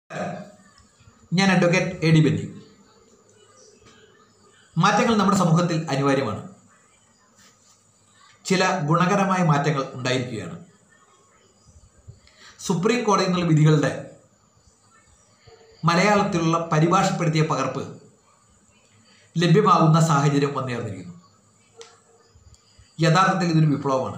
ഞാൻ advocate A D Benny മാറ്റങ്ങൾ നമ്മുടെ സമൂഹത്തിൽ അനിവാര്യമാണ് ചില ഗുണകരമായ മാറ്റങ്ങൾ ഉണ്ടായിരിക്കുകയാണ് സുപ്രീം കോടതിയിൽ നിന്നുള്ള വിധികളുടെ മലയാളത്തിലുള്ള പരിഭാഷപ്പെടുത്തിയ പകർപ്പ് ലഭ്യമാകുന്ന സാഹചര്യം വന്നേർന്നിരിക്കുന്നു യഥാർത്ഥത്തിൽ ഇതൊരു വിപ്ലവമാണ്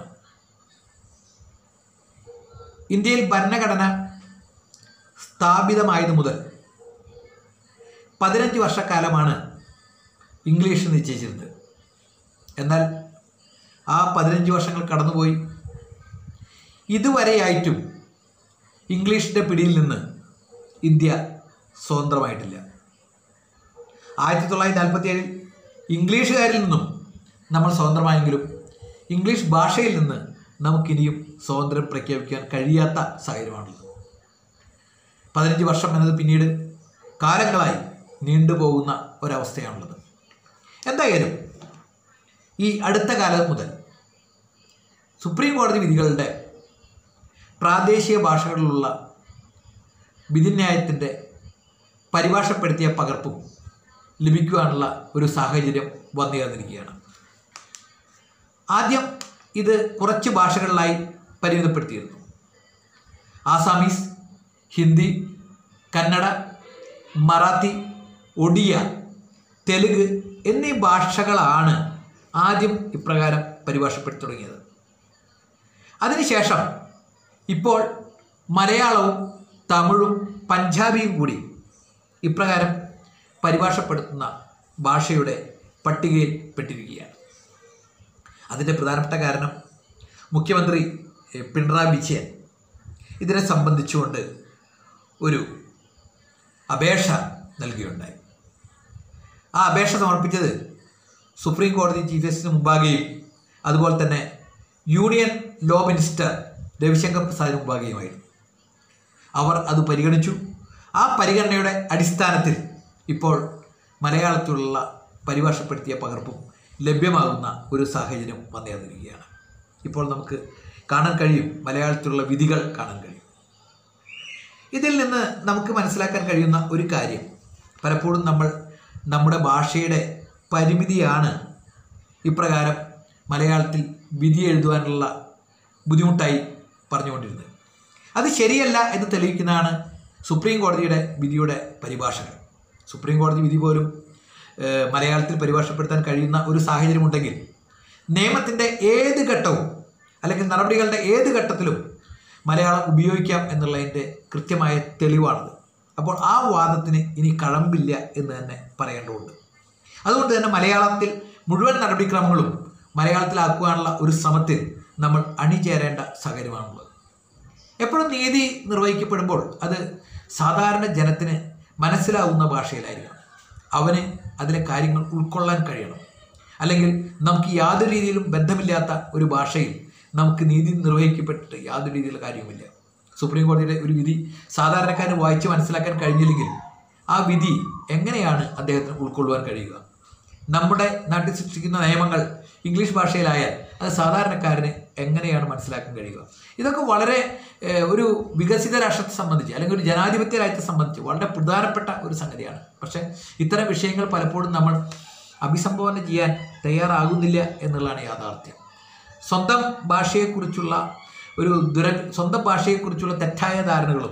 ഇന്ത്യയിൽ ഭരണഘടന സ്ഥാപിതമായത് മുതൽ പതിനഞ്ച് വർഷക്കാലമാണ് ഇംഗ്ലീഷ് നിശ്ചയിച്ചിരുന്നത് എന്നാൽ ആ പതിനഞ്ച് വർഷങ്ങൾ കടന്നുപോയി ഇതുവരെയായിട്ടും ഇംഗ്ലീഷിൻ്റെ പിടിയിൽ നിന്ന് ഇന്ത്യ സ്വതന്ത്രമായിട്ടില്ല ആയിരത്തി തൊള്ളായിരത്തി നാൽപ്പത്തി ഏഴിൽ ഇംഗ്ലീഷുകാരിൽ നിന്നും നമ്മൾ സ്വതന്ത്രമായെങ്കിലും ഇംഗ്ലീഷ് ഭാഷയിൽ നിന്ന് നമുക്കിനിയും സ്വാതന്ത്ര്യം പ്രഖ്യാപിക്കാൻ കഴിയാത്ത സാഹചര്യമാണുള്ളത് പതിനഞ്ച് വർഷം എന്നത് പിന്നീട് കാലങ്ങളായി നീണ്ടുപോകുന്ന ഒരവസ്ഥയാണുള്ളത് എന്തായാലും ഈ അടുത്ത കാലം മുതൽ സുപ്രീം കോടതി വിധികളുടെ പ്രാദേശിക ഭാഷകളിലുള്ള വിധിന്യായത്തിൻ്റെ പരിഭാഷപ്പെടുത്തിയ പകർപ്പും ലഭിക്കുവാനുള്ള ഒരു സാഹചര്യം വന്നു ചേർന്നിരിക്കുകയാണ് ആദ്യം ഇത് കുറച്ച് ഭാഷകളിലായി പരിമിതപ്പെടുത്തിയിരുന്നു ആസാമീസ് ഹിന്ദി കന്നഡ മറാത്തി ഒഡിയ തെലുങ്ക് എന്നീ ഭാഷകളാണ് ആദ്യം ഇപ്രകാരം പരിഭാഷപ്പെടുത്തി തുടങ്ങിയത് അതിനുശേഷം ഇപ്പോൾ മലയാളവും തമിഴും പഞ്ചാബിയും കൂടി ഇപ്രകാരം പരിഭാഷപ്പെടുത്തുന്ന ഭാഷയുടെ പട്ടികയിൽ പെട്ടിരിക്കുകയാണ് അതിൻ്റെ പ്രധാനപ്പെട്ട കാരണം മുഖ്യമന്ത്രി എ, പിണറായി വിജയൻ ഇതിനെ സംബന്ധിച്ചുകൊണ്ട് ഒരു അപേക്ഷ നൽകുകയുണ്ടായി ആ അപേക്ഷ സമർപ്പിച്ചത് സുപ്രീം കോടതി ചീഫ് ജസ്റ്റിസിന് മുമ്പാകെയും അതുപോലെ തന്നെ യൂണിയൻ ലോ മിനിസ്റ്റർ രവിശങ്കർ പ്രസാദിന് മുമ്പാകെയുമായിരുന്നു അവർ അത് പരിഗണിച്ചു ആ പരിഗണനയുടെ അടിസ്ഥാനത്തിൽ ഇപ്പോൾ മലയാളത്തിലുള്ള പരിഭാഷപ്പെടുത്തിയ പകർപ്പും ലഭ്യമാകുന്ന ഒരു സാഹചര്യം വന്നേർന്നിരിക്കുകയാണ് ഇപ്പോൾ നമുക്ക് കാണാൻ കഴിയും മലയാളത്തിലുള്ള വിധികൾ കാണാൻ കഴിയും ഇതിൽ നിന്ന് നമുക്ക് മനസ്സിലാക്കാൻ കഴിയുന്ന ഒരു കാര്യം പലപ്പോഴും നമ്മൾ നമ്മുടെ ഭാഷയുടെ പരിമിതിയാണ് ഇപ്രകാരം മലയാളത്തിൽ വിധി എഴുതുവാനുള്ള ബുദ്ധിമുട്ടായി പറഞ്ഞുകൊണ്ടിരുന്നത് അത് ശരിയല്ല എന്ന് തെളിയിക്കുന്നതാണ് സുപ്രീം കോടതിയുടെ വിധിയുടെ പരിഭാഷകൾ സുപ്രീം കോടതി വിധി പോലും ഏഹ്, മലയാളത്തിൽ പരിഭാഷപ്പെടുത്താൻ കഴിയുന്ന ഒരു സാഹചര്യമുണ്ടെങ്കിൽ നിയമത്തിൻ്റെ ഏത് ഘട്ടവും അല്ലെങ്കിൽ നടപടികളുടെ ഏത് ഘട്ടത്തിലും മലയാളം ഉപയോഗിക്കാം എന്നുള്ളതിൻ്റെ കൃത്യമായ തെളിവാണത് അപ്പോൾ ആ വാദത്തിന് ഇനി കഴമ്പില്ല എന്ന് തന്നെ പറയേണ്ടതുണ്ട് അതുകൊണ്ട് തന്നെ മലയാളത്തിൽ മുഴുവൻ നടപടിക്രമങ്ങളും മലയാളത്തിലാക്കുവാനുള്ള ഒരു ശ്രമത്തിൽ നമ്മൾ അണിചേരേണ്ട സാഹചര്യമാണുള്ളത് എപ്പോഴും നീതി നിർവഹിക്കപ്പെടുമ്പോൾ അത് സാധാരണ ജനത്തിന് മനസ്സിലാവുന്ന ഭാഷയിലായിരിക്കണം അവന് അതിലെ കാര്യങ്ങൾ ഉൾക്കൊള്ളാൻ കഴിയണം അല്ലെങ്കിൽ നമുക്ക് യാതൊരു രീതിയിലും ബന്ധമില്ലാത്ത ഒരു ഭാഷയിൽ നമുക്ക് നീതി നിർവഹിക്കപ്പെട്ടിട്ട് യാതൊരു രീതിയിലുള്ള കാര്യവുമില്ല സുപ്രീം കോടതിയുടെ ഒരു വിധി സാധാരണക്കാരന് വായിച്ച് മനസ്സിലാക്കാൻ കഴിഞ്ഞില്ലെങ്കിൽ ആ വിധി എങ്ങനെയാണ് അദ്ദേഹത്തിന് ഉൾക്കൊള്ളുവാൻ കഴിയുക നമ്മുടെ നാട്ടിൽ സൃഷ്ടിക്കുന്ന നിയമങ്ങൾ ഇംഗ്ലീഷ് ഭാഷയിലായാൽ അത് സാധാരണക്കാരന് എങ്ങനെയാണ് മനസ്സിലാക്കാൻ കഴിയുക ഇതൊക്കെ വളരെ ഏഹ്, ഒരു വികസിത രാഷ്ട്രത്തെ സംബന്ധിച്ച് അല്ലെങ്കിൽ ഒരു ജനാധിപത്യ രാജ്യത്തെ സംബന്ധിച്ച് വളരെ പ്രധാനപ്പെട്ട ഒരു സംഗതിയാണ് പക്ഷേ ഇത്തരം വിഷയങ്ങൾ പലപ്പോഴും നമ്മൾ അഭിസംബോധന ചെയ്യാൻ തയ്യാറാകുന്നില്ല എന്നുള്ളതാണ് യാഥാർത്ഥ്യം സ്വന്തം ഭാഷയെക്കുറിച്ചുള്ള ഒരു ദുര സ്വന്തം ഭാഷയെക്കുറിച്ചുള്ള തെറ്റായ ധാരണകളും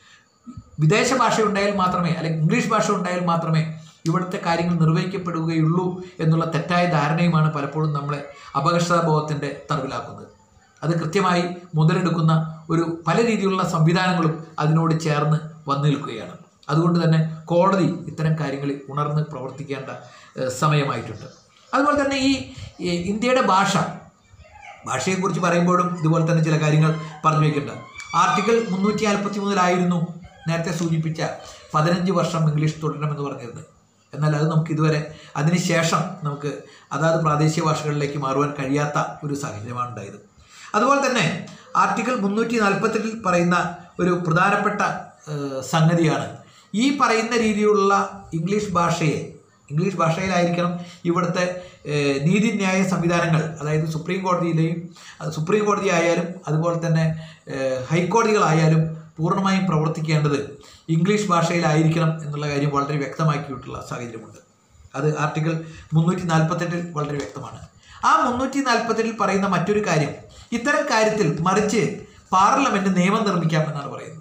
വിദേശ ഭാഷ ഉണ്ടായാൽ മാത്രമേ അല്ലെങ്കിൽ ഇംഗ്ലീഷ് ഭാഷ ഉണ്ടായാൽ മാത്രമേ ഇവിടുത്തെ കാര്യങ്ങൾ നിർവഹിക്കപ്പെടുകയുള്ളൂ എന്നുള്ള തെറ്റായ ധാരണയുമാണ് പലപ്പോഴും നമ്മളെ അപകർഷതാബോധത്തിൻ്റെ തടവിലാക്കുന്നത് അത് കൃത്യമായി മുതലെടുക്കുന്ന ഒരു പല രീതിയിലുള്ള സംവിധാനങ്ങളും അതിനോട് ചേർന്ന് വന്നു നിൽക്കുകയാണ് അതുകൊണ്ട് തന്നെ കോടതി ഇത്തരം കാര്യങ്ങളിൽ ഉണർന്ന് പ്രവർത്തിക്കേണ്ട ഏഹ്, സമയമായിട്ടുണ്ട് അതുപോലെ തന്നെ ഈ ഈ ഇന്ത്യയുടെ ഭാഷ ഭാഷയെക്കുറിച്ച് പറയുമ്പോഴും ഇതുപോലെ തന്നെ ചില കാര്യങ്ങൾ പറഞ്ഞു വയ്ക്കുന്നുണ്ട് ആർട്ടിക്കിൾ മുന്നൂറ്റി നാൽപ്പത്തി മൂന്നിലായിരുന്നു നേരത്തെ സൂചിപ്പിച്ച പതിനഞ്ച് വർഷം ഇംഗ്ലീഷ് തുടരണമെന്ന് പറഞ്ഞിരുന്നത് എന്നാൽ അത് നമുക്ക് ഇതുവരെ അതിനുശേഷം നമുക്ക് അതാത് പ്രാദേശിക ഭാഷകളിലേക്ക് മാറുവാൻ കഴിയാത്ത ഒരു സാഹചര്യമാണ് ഉണ്ടായത് അതുപോലെ തന്നെ ആർട്ടിക്കിൾ മുന്നൂറ്റി നാൽപ്പത്തെട്ടിൽ പറയുന്ന ഒരു പ്രധാനപ്പെട്ട ഏഹ്, സംഗതിയാണ് ഈ പറയുന്ന രീതിയിലുള്ള ഇംഗ്ലീഷ് ഭാഷയെ ഇംഗ്ലീഷ് ഭാഷയിലായിരിക്കണം ഇവിടുത്തെ ഏഹ്, നീതിന്യായ സംവിധാനങ്ങൾ അതായത് സുപ്രീം കോടതിയിലെയും അത് സുപ്രീം കോടതി ആയാലും അതുപോലെ തന്നെ ഏഹ്, ഹൈക്കോടതികളായാലും പൂർണ്ണമായും പ്രവർത്തിക്കേണ്ടത് ഇംഗ്ലീഷ് ഭാഷയിലായിരിക്കണം എന്നുള്ള കാര്യം വളരെ വ്യക്തമാക്കിയിട്ടുള്ള സാഹചര്യമുണ്ട് അത് ആർട്ടിക്കിൾ മുന്നൂറ്റി നാൽപ്പത്തെട്ടിൽ വളരെ വ്യക്തമാണ് ആ മുന്നൂറ്റി നാൽപ്പത്തെട്ടിൽ പറയുന്ന മറ്റൊരു കാര്യം ഇത്തരം കാര്യത്തിൽ മറിച്ച് പാർലമെന്റ് നിയമം നിർമ്മിക്കാം എന്നാണ് പറയുന്നത്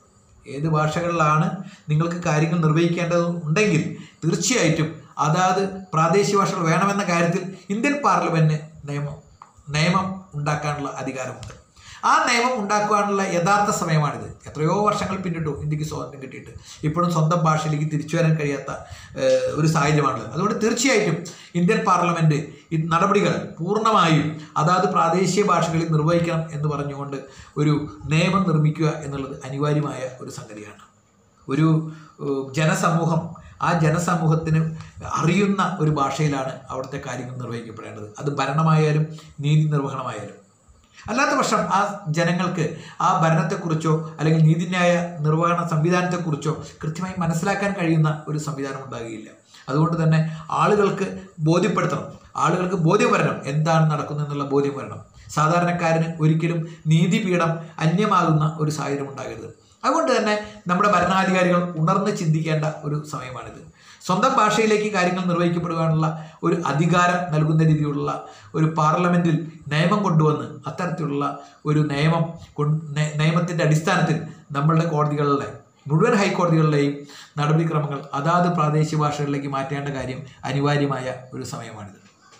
ഏത് ഭാഷകളിലാണ് നിങ്ങൾക്ക് കാര്യങ്ങൾ നിർവഹിക്കേണ്ടത് ഉണ്ടെങ്കിൽ തീർച്ചയായിട്ടും അതാത് പ്രാദേശിക ഭാഷകൾ വേണമെന്ന കാര്യത്തിൽ ഇന്ത്യൻ പാർലമെന്റിന് നിയമം നിയമം ഉണ്ടാക്കാനുള്ള അധികാരമുണ്ട് ആ നിയമം ഉണ്ടാക്കുവാനുള്ള യഥാർത്ഥ സമയമാണിത് എത്രയോ വർഷങ്ങൾ പിന്നിട്ടു ഇന്ത്യക്ക് സ്വാതന്ത്ര്യം കിട്ടിയിട്ട് ഇപ്പോഴും സ്വന്തം ഭാഷയിലേക്ക് തിരിച്ചു വരാൻ കഴിയാത്ത ഏഹ്, ഒരു സാഹചര്യമാണുള്ളത് അതുകൊണ്ട് തീർച്ചയായിട്ടും ഇന്ത്യൻ പാർലമെന്റ് ഈ നടപടികൾ പൂർണ്ണമായും അതാത് പ്രാദേശിക ഭാഷകളിൽ നിർവഹിക്കണം എന്ന് പറഞ്ഞുകൊണ്ട് ഒരു നിയമം നിർമ്മിക്കുക എന്നുള്ളത് അനിവാര്യമായ ഒരു സംഗതിയാണ് ഒരു ഏഹ്, ജനസമൂഹം ആ ജനസമൂഹത്തിന് അറിയുന്ന ഒരു ഭാഷയിലാണ് അവിടുത്തെ കാര്യങ്ങൾ നിർവഹിക്കപ്പെടേണ്ടത് അത് ഭരണമായാലും നീതി നിർവഹണമായാലും അല്ലാത്ത പക്ഷം ആ ജനങ്ങൾക്ക് ആ ഭരണത്തെക്കുറിച്ചോ അല്ലെങ്കിൽ നീതിന്യായ നിർവഹണ സംവിധാനത്തെക്കുറിച്ചോ കൃത്യമായി മനസ്സിലാക്കാൻ കഴിയുന്ന ഒരു സംവിധാനം ഉണ്ടാകുകയില്ല അതുകൊണ്ട് തന്നെ ആളുകൾക്ക് ബോധ്യപ്പെടുത്തണം ആളുകൾക്ക് ബോധ്യം വരണം എന്താണ് നടക്കുന്നത് എന്നുള്ള ബോധ്യം വരണം സാധാരണക്കാരന് ഒരിക്കലും നീതിപീഠം അന്യമാകുന്ന ഒരു സാഹചര്യം ഉണ്ടാകരുത് അതുകൊണ്ട് തന്നെ നമ്മുടെ ഭരണാധികാരികൾ ഉണർന്ന് ചിന്തിക്കേണ്ട ഒരു സമയമാണിത് സ്വന്തം ഭാഷയിലേക്ക് കാര്യങ്ങൾ നിർവഹിക്കപ്പെടുവാനുള്ള ഒരു അധികാരം നൽകുന്ന രീതിയിലുള്ള ഒരു പാർലമെന്റിൽ നിയമം കൊണ്ടുവന്ന് അത്തരത്തിലുള്ള ഒരു നിയമം കൊണ്ട് നയ- നിയമത്തിന്റെ അടിസ്ഥാനത്തിൽ നമ്മളുടെ കോടതികളിലെ മുഴുവൻ ഹൈക്കോടതികളിലെയും നടപടിക്രമങ്ങൾ അതാത് പ്രാദേശിക ഭാഷകളിലേക്ക് മാറ്റേണ്ട കാര്യം അനിവാര്യമായ ഒരു സമയമാണിത്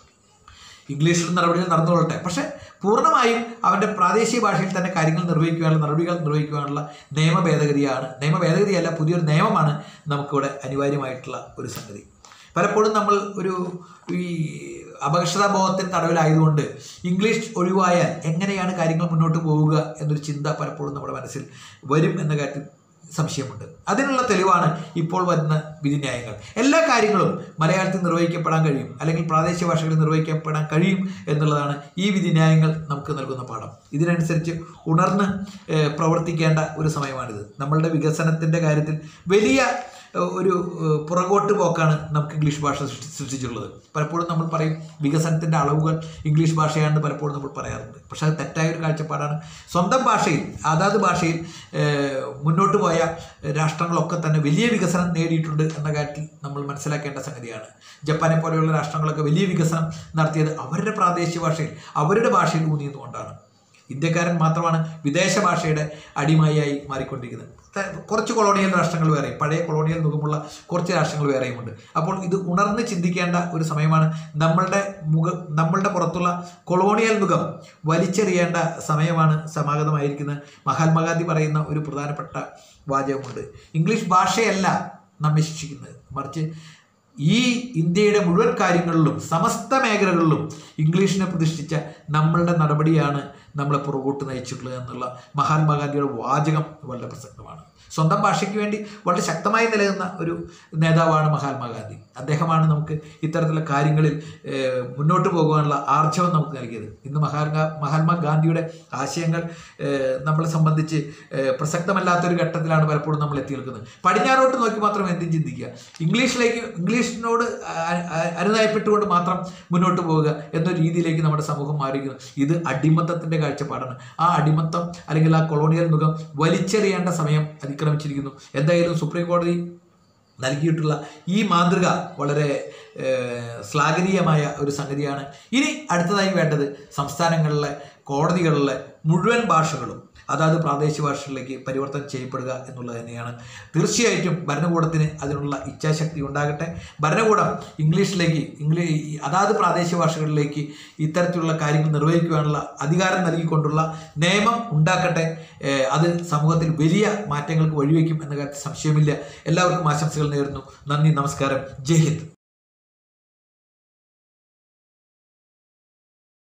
ഇംഗ്ലീഷിൽ നടപടികൾ നടന്നുകൊള്ളട്ടെ പക്ഷേ പൂർണ്ണമായും അവൻ്റെ പ്രാദേശിക ഭാഷയിൽ തന്നെ കാര്യങ്ങൾ നിർവഹിക്കുവാനുള്ള നടപടികൾ നിർവഹിക്കുവാനുള്ള നിയമ ഭേദഗതിയാണ് നിയമ ഭേദഗതിയല്ല പുതിയൊരു നിയമമാണ് നമുക്കിവിടെ അനിവാര്യമായിട്ടുള്ള ഒരു സംഗതി പലപ്പോഴും നമ്മൾ ഒരു ഈ അപകർഷതാബോധത്തിന് തടവിലായതുകൊണ്ട് ഇംഗ്ലീഷ് ഒഴിവായാൽ എങ്ങനെയാണ് കാര്യങ്ങൾ മുന്നോട്ട് പോവുക എന്നൊരു ചിന്ത പലപ്പോഴും നമ്മുടെ മനസ്സിൽ വരും എന്ന കാര്യത്തിൽ സംശയമുണ്ട് അതിനുള്ള തെളിവാണ് ഇപ്പോൾ വരുന്ന വിധിന്യായങ്ങൾ എല്ലാ കാര്യങ്ങളും മലയാളത്തിൽ നിർവഹിക്കപ്പെടാൻ കഴിയും അല്ലെങ്കിൽ പ്രാദേശിക ഭാഷകളിൽ നിർവഹിക്കപ്പെടാൻ കഴിയും എന്നുള്ളതാണ് ഈ വിധിന്യായങ്ങൾ നമുക്ക് നൽകുന്ന പാഠം ഇതിനനുസരിച്ച് ഉണർന്ന് ഏഹ്, പ്രവർത്തിക്കേണ്ട ഒരു സമയമാണിത് നമ്മളുടെ വികസനത്തിൻ്റെ കാര്യത്തിൽ വലിയ ഏഹ്, ഒരു ഏഹ്, പുറകോട്ട് പോക്കാണ് നമുക്ക് ഇംഗ്ലീഷ് ഭാഷ സൃഷ്ടി സൃഷ്ടിച്ചിട്ടുള്ളത് പലപ്പോഴും നമ്മൾ പറയും വികസനത്തിൻ്റെ അളവുകൾ ഇംഗ്ലീഷ് ഭാഷയാണെന്ന് പലപ്പോഴും നമ്മൾ പറയാറുണ്ട് പക്ഷേ അത് തെറ്റായ ഒരു കാഴ്ചപ്പാടാണ് സ്വന്തം ഭാഷയിൽ അതാത് ഭാഷയിൽ ഏഹ്, മുന്നോട്ട് പോയ രാഷ്ട്രങ്ങളൊക്കെ തന്നെ വലിയ വികസനം നേടിയിട്ടുണ്ട് എന്ന കാര്യത്തിൽ നമ്മൾ മനസ്സിലാക്കേണ്ട സംഗതിയാണ് ജപ്പാനെ പോലെയുള്ള രാഷ്ട്രങ്ങളൊക്കെ വലിയ വികസനം നടത്തിയത് അവരുടെ പ്രാദേശിക ഭാഷയിൽ അവരുടെ ഭാഷയിൽ ഊന്നിയതുകൊണ്ടാണ് ഇന്ത്യക്കാരൻ മാത്രമാണ് വിദേശ ഭാഷയുടെ അടിമയായി മാറിക്കൊണ്ടിരിക്കുന്നത് ത- കുറച്ച് കൊളോണിയൽ രാഷ്ട്രങ്ങൾ വേറെയും പഴയ കൊളോണിയൽ മുഖമുള്ള കുറച്ച് രാഷ്ട്രങ്ങൾ വേറെയുമുണ്ട് അപ്പോൾ ഇത് ഉണർന്ന് ചിന്തിക്കേണ്ട ഒരു സമയമാണ് നമ്മളുടെ മുഖ നമ്മളുടെ പുറത്തുള്ള കൊളോണിയൽ മുഖം വലിച്ചെറിയേണ്ട സമയമാണ് സമാഗതമായിരിക്കുന്നത് മഹാത്മാഗാന്ധി പറയുന്ന ഒരു പ്രധാനപ്പെട്ട വാചകമുണ്ട് ഇംഗ്ലീഷ് ഭാഷയല്ല നമ്മെ ശിക്ഷിക്കുന്നത് മറിച്ച് ഈ ഇന്ത്യയുടെ മുഴുവൻ കാര്യങ്ങളിലും സമസ്ത മേഖലകളിലും ഇംഗ്ലീഷിനെ പ്രതിഷ്ഠിച്ച നമ്മളുടെ നടപടിയാണ് നമ്മളെ പുറകോട്ട് നയിച്ചിട്ടുള്ളത് എന്നുള്ള മഹാത്മാഗാന്ധിയുടെ വാചകം വളരെ പ്രസക്തമാണ് സ്വന്തം ഭാഷയ്ക്ക് വേണ്ടി വളരെ ശക്തമായി നിലനിന്ന ഒരു നേതാവാണ് മഹാത്മാഗാന്ധി അദ്ദേഹമാണ് നമുക്ക് ഇത്തരത്തിലുള്ള കാര്യങ്ങളിൽ ഏഹ്, മുന്നോട്ട് പോകുവാനുള്ള ആർജവം നമുക്ക് നൽകിയത് ഇന്ന് മഹാത്മാ മഹാത്മാഗാന്ധിയുടെ ആശയങ്ങൾ ഏഹ്, നമ്മളെ സംബന്ധിച്ച് ഏഹ്, പ്രസക്തമല്ലാത്തൊരു ഘട്ടത്തിലാണ് പലപ്പോഴും നമ്മൾ എത്തി നിൽക്കുന്നത് പടിഞ്ഞാറോട്ട് നോക്കി മാത്രം എന്തും ചിന്തിക്കുക ഇംഗ്ലീഷിലേക്ക് ഇംഗ്ലീഷിനോട് അ- അ- അനുനയപ്പെട്ടുകൊണ്ട് മാത്രം മുന്നോട്ട് പോവുക എന്നൊരു രീതിയിലേക്ക് നമ്മുടെ സമൂഹം മാറിയിരിക്കുന്നു ഇത് അടിമത്തത്തിൻ്റെ കാഴ്ചപ്പാടാണ് ആ അടിമത്തം അല്ലെങ്കിൽ ആ കൊളോണിയൽ മുഖം വലിച്ചെറിയേണ്ട സമയം അതിക്രമിച്ചിരിക്കുന്നു എന്തായാലും സുപ്രീം കോടതി നൽകിയിട്ടുള്ള ഈ മാതൃക വളരെ ഏഹ്, ശ്ലാഘനീയമായ ഒരു സംഗതിയാണ് ഇനി അടുത്തതായി വേണ്ടത് സംസ്ഥാനങ്ങളിലെ കോടതികളിലെ മുഴുവൻ ഭാഷകളും അതാത് പ്രാദേശിക ഭാഷകളിലേക്ക് പരിവർത്തനം ചെയ്യപ്പെടുക എന്നുള്ളത് തന്നെയാണ് തീർച്ചയായിട്ടും ഭരണകൂടത്തിന് അതിനുള്ള ഇച്ഛാശക്തി ഉണ്ടാകട്ടെ ഭരണകൂടം ഇംഗ്ലീഷിലേക്ക് ഇംഗ്ലീ അതാത് പ്രാദേശിക ഭാഷകളിലേക്ക് ഇത്തരത്തിലുള്ള കാര്യങ്ങൾ നിർവഹിക്കുവാനുള്ള അധികാരം നൽകിക്കൊണ്ടുള്ള നിയമം ഉണ്ടാക്കട്ടെ ഏഹ് അത് സമൂഹത്തിൽ വലിയ മാറ്റങ്ങൾക്ക് വഴിവെക്കും എന്ന കാര്യത്തിൽ സംശയമില്ല എല്ലാവർക്കും ആശംസകൾ നേരുന്നു നന്ദി നമസ്കാരം ജയ് ഹിന്ദ്